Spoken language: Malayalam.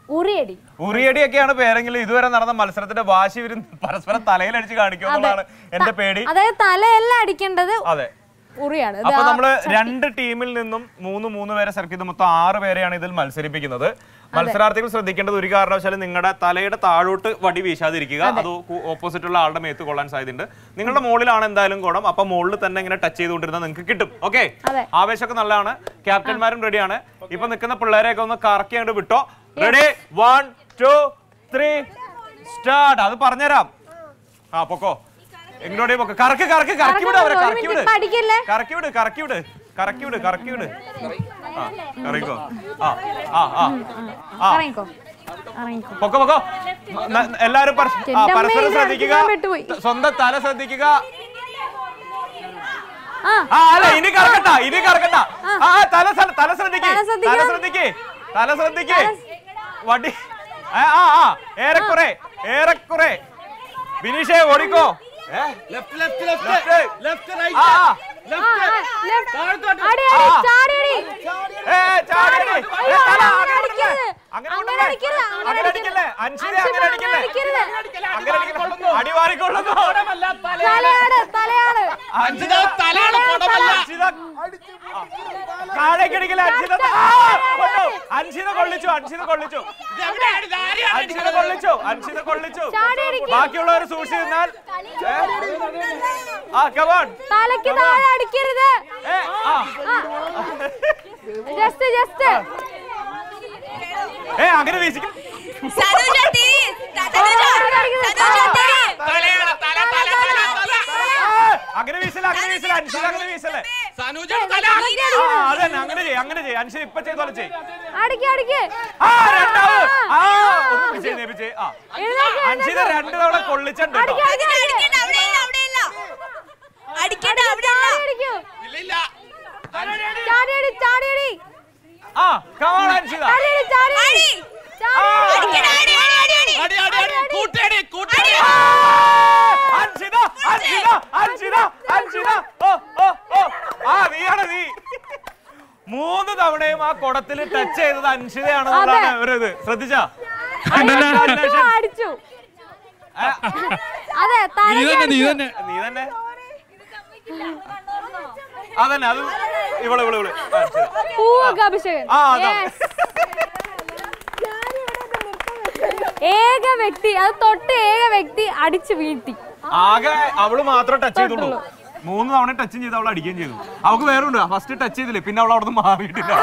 ഉറിയടി ഉറിയടിയൊക്കെയാണ് പേരെങ്കിലും ഇതുവരെ നടന്ന മത്സരത്തിന്റെ വാശി ഇവര് പരസ്പരം തലയിലടിച്ച് കാണിക്കുമെന്നുള്ളതാണ് എന്റെ പേടി അതായത് തലയല്ല അടിക്കേണ്ടത് അതെ ഉറിയാണ് ഇത് അപ്പൊ ആ നമ്മള് രണ്ട് ടീമിൽ നിന്നും മൂന്ന് മൂന്ന് പേരെ സെലക്ട് ചെയ്ത് മൊത്തം ആറ് പേരെയാണ് ഇതിൽ മത്സരിപ്പിക്കുന്നത് മത്സരാർത്ഥികൾ ശ്രദ്ധിക്കേണ്ടത് ഒരു കാരണവശാലും നിങ്ങളുടെ തലയുടെ താഴോട്ട് വടി വീശാതിരിക്കുക അത് ഓപ്പോസിറ്റ് ഉള്ള ആളുടെ മേത്ത് കൊള്ളാൻ സാധ്യതയുണ്ട് നിങ്ങളുടെ മുകളിലാണ് എന്തായാലും ഗുണം അപ്പൊ മുകളിൽ തന്നെ ഇങ്ങനെ ടച്ച് ചെയ്തുകൊണ്ടിരുന്നാൽ നിങ്ങൾക്ക് കിട്ടും ഓക്കെ അതെ. ആവേശമൊക്കെ നല്ലതാണ് ക്യാപ്റ്റന്മാരും റെഡിയാണ് ഇപ്പൊ നിൽക്കുന്ന പിള്ളേരെയൊക്കെ ഒന്ന് കറക്കി അങ്ങോട്ട് വിട്ടോ ready one two three start അത് പറഞ്ഞുതരാം ആ പൊക്കോ എങ്ങോട്ടേ പൊക്കോ കറക്ക് കറക്ക് കറക്കി വിട് അവരെ ഒരു കറക്കി മിനിറ്റ് വിട് ഇപ്പൊ അടിക്കല്ലേ കറക്കി വിട് കറക്കി വിട് കറക്കി വിട് കറക്കി വിട് ആ കറക്കിക്കോ ആ ആ ആ ആ ഇറങ്ങിക്കോ ഇറങ്ങിക്കോ പൊക്കോ പൊക്കോ ന- എല്ലാവരും പരസ്- ആ, എന്റെ പരസ്പരം അമ്മേ, ഇത് ശ്രദ്ധിക്കുക ഞാൻ വിട്ടുപോയി. സ്വന്തം തല ശ്രദ്ധിക്കുക ആ ആ അല്ല ഇനി കറക്കട്ട ഇനി കറക്കട്ട ആ തല ശ്ര- തല ശ്രദ്ധിക്ക് തല ശ്രദ്ധിക്കണം. തല ശ്രദ്ധിക്ക് തല ശ്രദ്ധിക്ക് വടി ആ ആ ആ ഏറെക്കുറെ ഏറെക്കുറെ ബിനീഷേ ഓടിക്കോ ഏ? Left left left Left. Left ആ, റൈറ്റ് ആ. ആ, ആ, left. അടി, ആ. അടി, ചാടി, അടി. ഏ, ചാടി, അടി. ഏ, അയ്യോ, തല, അങ്ങനെ അങ്ങനെ അടിക്കരുത്. അങ്ങനെ അങ്ങനെ കൊണ്ടല്ലേ? അടിക്കരുത്, അങ്ങനെ അങ്ങനെ അടിക്കരുത്. അടിക്കല്ലേ അഞ്ചിനെ അഞ്ച് അങ്ങനെ അങ്ങനെ അടിക്കല്ലേ അടിക്കരുത്. അങ്ങനെ അടിക്കല്ലേ? അടി മാറിക്കൊള്ളുന്നു തലയാണ് തലയാണ് അഞ്ചിത തലയാണ് കുടമല്ല. അഞ്ചിത താഴേക്ക് അടിക്കല്ലേ അഞ്ചിത ആ, കൊണ്ടു. അഞ്ചിത കൊള്ളിച്ചു അഞ്ചിത കൊള്ളിച്ചു അഞ്ചിത കൊള്ളിച്ചു അഞ്ചിത കൊള്ളിച്ചു ചാടി അടിക്ക്. ബാക്കിയുള്ളവർ സൂക്ഷിച്ചു നിന്നാൽ ഏ? ആ കമാൺ തലയ്ക്ക് താഴെ അടിക്കരുത് ഏ ആ ജസ്റ്റ് ജസ്റ്റ് ഏ അങ്ങനെ വീശിക്കും സനുജ തിരി സനുജ സനുജ തിരി ആ, അങ്ങനെ വീശല അങ്ങനെ വീശല അൻഷിത അങ്ങനെ വീശല്ലേ ആ അതന്നെ അങ്ങനെ ചെയ്യ് അങ്ങനെ ചെയ്യ് അൻഷിത ഇപ്പൊ ചെയ്തോലെ ചെയ് അടിക്ക് അടിക്ക് ആ രണ്ടാമത് ആ ഒന്ന് പിച്ചേ നേപ്പിച്ചേ ആ എഴുന്നേക്ക്, അൻഷിത രണ്ട് തവണ കൊള്ളിച്ചിട്ടുണ്ട് കേട്ടോ അടിക്ക്, അടിക്ക്, അടിക്കണ്ട അവിടെ ഇല്ല അവിടെ ഇല്ല അടിക്കണ്ട അവിടെ ചാടി ഇല്ല അടിക്കൂ ചാടി അടി ചാടി അടി ആ കമാൺ അൻഷിത ചാടി അടി ചാടി അടി അടി. ചാടി അടി. അടിക്കണ്ട അടി അടി അടി അടി അടി അടി അടി കൂട്ടടി കൂട്ടടി ആ, അൻഷിത അൻഷിത അൻഷിത അൻഷിത ഓ ഓ ഓ ആ നീയാണ് നീ മൂന്ന് തവണയും ആ കുടത്തിൽ ടച്ച് ചെയ്തത് അൻഷിതയാണെന്നുള്ളതാണ് അതെ. ഒരു ഇത് ശ്രദ്ധിച്ചാ അടിച്ചു, അടിച്ചു ആ, അതെ നീ തലയ്ക്ക് തന്നെ നീ അടിച്ചു. തന്നെ നീ തന്നെ അതന്നെ അത് ഇവള് ഇവള് ഇവള് അൻഷിത. പൂവൊക്കെ അഭിഷേകൻ ആ, അതാ. Yes. ഏക വ്യക്തി അത് തൊട്ട് ഏക വ്യക്തി അടിച്ചു വീഴ്ത്തി ആകെ അവള് മാത്രം ടച്ച് ചെയ്തുള്ളൂ മൂന്ന് തവണ ടച്ചും ചെയ്ത് അവൾ അടിക്കുകയും ചെയ്തു അവൾക്ക് വേറെ ഉണ്ട് ഫസ്റ്റ് ടച്ച് ചെയ്തില്ലേ പിന്നെ അവൾ അവിടെ നിന്ന് മാറിയിട്ടില്ല